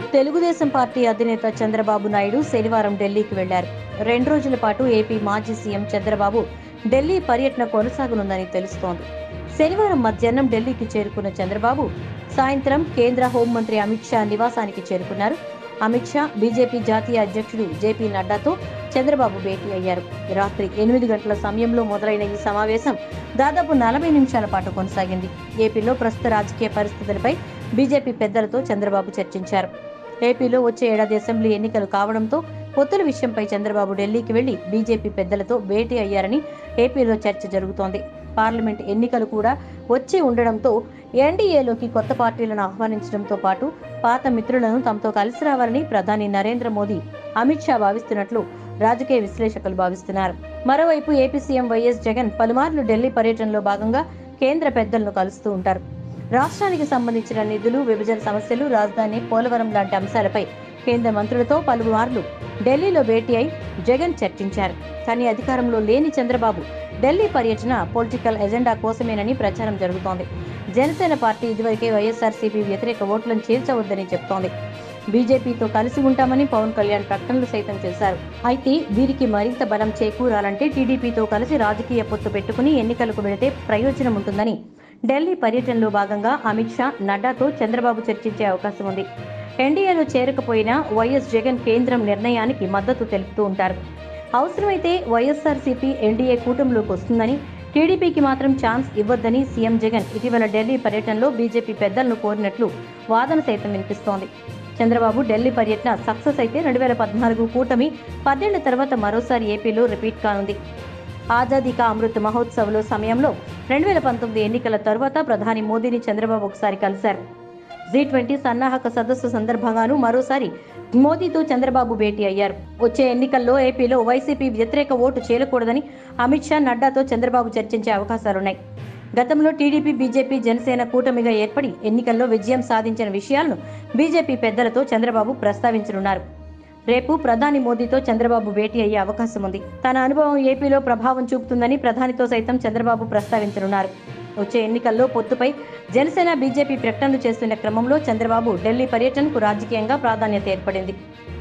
Telugu Desam party అధినేత చంద్రబాబు నాయుడు శనివారం ఢిల్లీకి వెళ్లారు రెండు రోజుల పాటు ఏపీ మాజీ సీఎం చంద్రబాబు ఢిల్లీ పర్యటన కొనసాగనుందని తెలుస్తోంది శనివారం మధ్యాహ్నం ఢిల్లీకి చేరుకున్న చంద్రబాబు సాయంత్రం కేంద్ర హోంమంత్రి అమిత్ షా నివాసానికి చేరుకున్నారు అమిత్ షా బీజేపీ జాతీయ అధ్యక్షుడు జేపీ నడ్డాతో చంద్రబాబు భేటీ అయ్యారు రాత్రి ఎనిమిది గంటల సమయంలో మొదలైన ఈ సమావేశం దాదాపు నలభై నిమిషాల పాటు కొనసాగింది ఏపీలో ప్రస్తుత రాజకీయ పరిస్థితులపై బీజేపీ పెద్దలతో చంద్రబాబు చర్చించారు ఏపీలో వచ్చే ఏడాది అసెంబ్లీ ఎన్నికలు కావడంతో పొత్తుల విషయంపై చంద్రబాబు ఢిల్లీకి వెళ్లి బీజేపీ పెద్దలతో భేటీ అయ్యారని ఏపీలో చర్చ జరుగుతోంది పార్లమెంట్ ఎన్నికలు కూడా వచ్చి ఉండడంతో ఎన్డీఏలోకి కొత్త పార్టీలను ఆహ్వానించడంతో పాటు పాత మిత్రులను తమతో కలిసి రావాలని ప్రధాని నరేంద్ర మోదీ అమిత్ షా భావిస్తున్నట్లు రాజకీయ విశ్లేషకులు భావిస్తున్నారు మరోవైపు ఏపీ సీఎం వైఎస్ జగన్ పలుమార్లు ఢిల్లీ పర్యటనలో భాగంగా కేంద్ర పెద్దలను కలుస్తూ ఉంటారు రాష్ట్రానికి సంబంధించిన నిధులు విభజన సమస్యలు రాజధాని పోలవరం లాంటి అంశాలపై కేంద్ర మంత్రులతో పలుమార్లు ఢిల్లీలో భేటీ అయి జగన్ చర్చించారు కానీ అధికారంలో లేని చంద్రబాబు ఢిల్లీ పర్యటన పొలిటికల్ ఎజెండా కోసమేనని ప్రచారం జరుగుతోంది జనసేన పార్టీ ఇదివరకే వైఎస్ఆర్సీపీ వ్యతిరేక ఓట్లను చేర్చవద్దని చెప్తోంది బీజేపీతో కలిసి ఉంటామని పవన్ కళ్యాణ్ ప్రకటనలు సైతం చేశారు అయితే వీరికి మరింత బలం చేకూరాలంటే టీడీపీతో కలిసి రాజకీయ పొత్తు పెట్టుకుని ఎన్నికలకు వెళితే ప్రయోజనం ఉంటుందని ఢిల్లీ పర్యటనలో భాగంగా అమిత్ షా నడ్డాతో చంద్రబాబు చర్చించే అవకాశం ఉంది ఎన్డీఏలో చేరకపోయినా వైఎస్ జగన్ కేంద్రం నిర్ణయానికి మద్దతు తెలుపుతూ ఉంటారు అవసరమైతే వైఎస్ఆర్సీపీ ఎన్డీఏ కూటమిలోకి వస్తుందని టీడీపీకి మాత్రం ఛాన్స్ ఇవ్వొద్దని సీఎం జగన్ ఇటీవల ఢిల్లీ పర్యటనలో బీజేపీ పెద్దలను కోరినట్లు వాదన సైతం వినిపిస్తోంది చంద్రబాబు ఢిల్లీ పర్యటన సక్సెస్ అయితే రెండు వేల పద్నాలుగు కూటమి పదేళ్ల తర్వాత మరోసారి ఏపీలో రిపీట్ కానుంది ఆజాదీ కా అమృత్ మహోత్సవ్లో సమయంలో రెండు వేల పంతొమ్మిది ఎన్నికల తరువాత ప్రధాని మోదీని చంద్రబాబు ఒకసారి కలిశారు జీ ట్వంటీ సన్నాహక సదస్సు సందర్భంగాను మరోసారి మోదీతో చంద్రబాబు భేటీ అయ్యారు వచ్చే ఎన్నికల్లో ఏపీలో వైసీపీ వ్యతిరేక ఓటు చేయకూడదని అమిత్ షా నడ్డాతో చంద్రబాబు చర్చించే అవకాశాలున్నాయి గతంలో టీడీపీ బీజేపీ జనసేన కూటమిగా ఏర్పడి ఎన్నికల్లో విజయం సాధించిన విషయాలను బీజేపీ పెద్దలతో చంద్రబాబు ప్రస్తావించనున్నారు రేపు ప్రధాని మోదీతో చంద్రబాబు భేటీ అయ్యే అవకాశం ఉంది తన అనుభవం ఏపీలో ప్రభావం చూపుతుందని ప్రధానితో సైతం చంద్రబాబు ప్రస్తావించనున్నారు వచ్చే ఎన్నికల్లో పొత్తుపై జనసేన బీజేపీ ప్రకటనలు చేస్తున్న క్రమంలో చంద్రబాబు ఢిల్లీ పర్యటనకు రాజకీయంగా ప్రాధాన్యత ఏర్పడింది